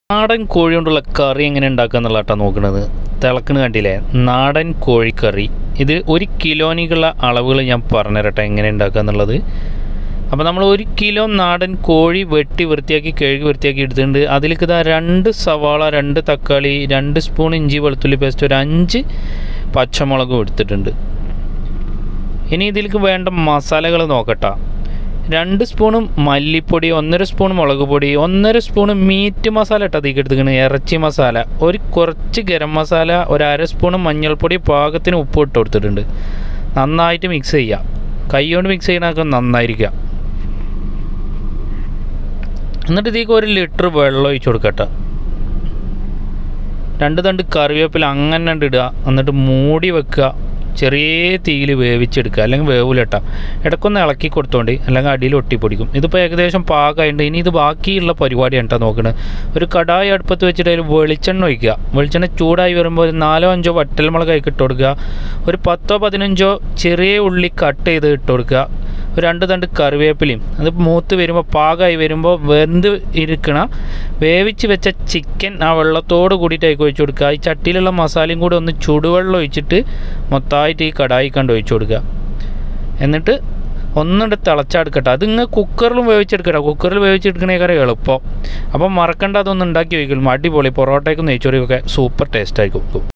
നാടൻ കോഴി കൊണ്ടുള്ള കറി എങ്ങനെ ഉണ്ടാക്കുക എന്നുള്ള കേട്ടോ നോക്കുന്നത് തിളക്കണ കണ്ടില്ലേ നാടൻ കോഴിക്കറി ഇത് ഒരു കിലോനിക്കുള്ള അളവുകൾ ഞാൻ പറഞ്ഞുതരട്ടെ എങ്ങനെ ഉണ്ടാക്കുക എന്നുള്ളത് അപ്പോൾ നമ്മൾ ഒരു കിലോ നാടൻ കോഴി വെട്ടി വൃത്തിയാക്കി കഴുകി വൃത്തിയാക്കി എടുത്തിട്ടുണ്ട് അതിലേക്ക് ഇതാ രണ്ട് സവാള രണ്ട് തക്കാളി രണ്ട് സ്പൂൺ ഇഞ്ചി വെളുത്തുള്ളി പേസ്റ്റ് ഒരു അഞ്ച് പച്ചമുളകും എടുത്തിട്ടുണ്ട് ഇനി ഇതിലേക്ക് വേണ്ട മസാലകൾ നോക്കട്ടെ രണ്ട് സ്പൂണും മല്ലിപ്പൊടി ഒന്നര സ്പൂൺ മുളക് പൊടി ഒന്നര സ്പൂൺ മീറ്റ് മസാല ഇട്ട് അതിലേക്ക് എടുത്തിരിക്കുന്നത് ഇറച്ചി മസാല ഒരു കുറച്ച് ഗരം മസാല ഒരു അര സ്പൂൺ മഞ്ഞൾപ്പൊടി പാകത്തിന് ഉപ്പ് ഇട്ട് കൊടുത്തിട്ടുണ്ട് നന്നായിട്ട് മിക്സ് ചെയ്യുക കൈ കൊണ്ട് മിക്സ് ചെയ്യണമൊക്കെ നന്നായിരിക്കുക എന്നിട്ട് ഇതിലേക്ക് ഒരു ലിറ്റർ വെള്ളം ഒഴിച്ച് കൊടുക്കട്ടെ രണ്ട് തണ്ട് കറിവേപ്പില അങ്ങനെ രണ്ട് ഇടുക എന്നിട്ട് മൂടി വെക്കുക ചെറിയ തീയിൽ വേവിച്ചെടുക്കുക അല്ലെങ്കിൽ വേവിലിട്ട ഇടയ്ക്കൊന്ന് ഇളക്കി കൊടുത്തോണ്ട് അല്ലെങ്കിൽ അടിയിൽ ഒട്ടിപ്പൊടിക്കും ഇതിപ്പോൾ ഏകദേശം പാകമായിട്ടുണ്ട് ഇനി ഇത് ബാക്കിയുള്ള പരിപാടിയാണ് കേട്ടോ നോക്കുന്നത് ഒരു കടായി അടുപ്പത്ത് വെച്ചിട്ട് അതിൽ വെളിച്ചെണ്ണ ഒഴിക്കുക വെളിച്ചെണ്ണ ചൂടായി വരുമ്പോൾ ഒരു നാലോ അഞ്ചോ വറ്റൽമുളക് അതിൽ ഇട്ട് കൊടുക്കുക ഒരു പത്തോ പതിനഞ്ചോ ചെറിയ ഉള്ളി കട്ട് ചെയ്ത് ഇട്ട് കൊടുക്കുക ഒരു രണ്ട് തണ്ട് കറിവേപ്പിലയും അത് മൂത്ത് വരുമ്പോൾ പാകമായി വരുമ്പോൾ വെന്ത് ഇരിക്കണ വേവിച്ച് വെച്ച ചിക്കൻ ആ വെള്ളത്തോട് കൂടിയിട്ട് അതിൽ ഒഴിച്ച് കൊടുക്കുക ഈ ചട്ടിയിലുള്ള മസാലയും കൂടി ഒന്ന് ചുടുവെള്ളം ഒഴിച്ചിട്ട് മൊത്തമായിട്ട് ഈ കടായി കണ്ട് ഒഴിച്ച് കൊടുക്കുക എന്നിട്ട് ഒന്നുണ്ട് തിളച്ചെടുക്കട്ടെ അത് ഇങ്ങനെ കുക്കറിലും വേവിച്ചെടുക്കട്ടെ കുക്കറിൽ വേവിച്ചെടുക്കണേക്കാരം എളുപ്പം അപ്പം മറക്കണ്ട അതൊന്നും ഉണ്ടാക്കി വയ്ക്കും അടിപൊളി പൊറോട്ടയ്ക്കും നെയ്ച്ചോറിയൊക്കെ സൂപ്പർ ടേസ്റ്റ് ആയിരിക്കും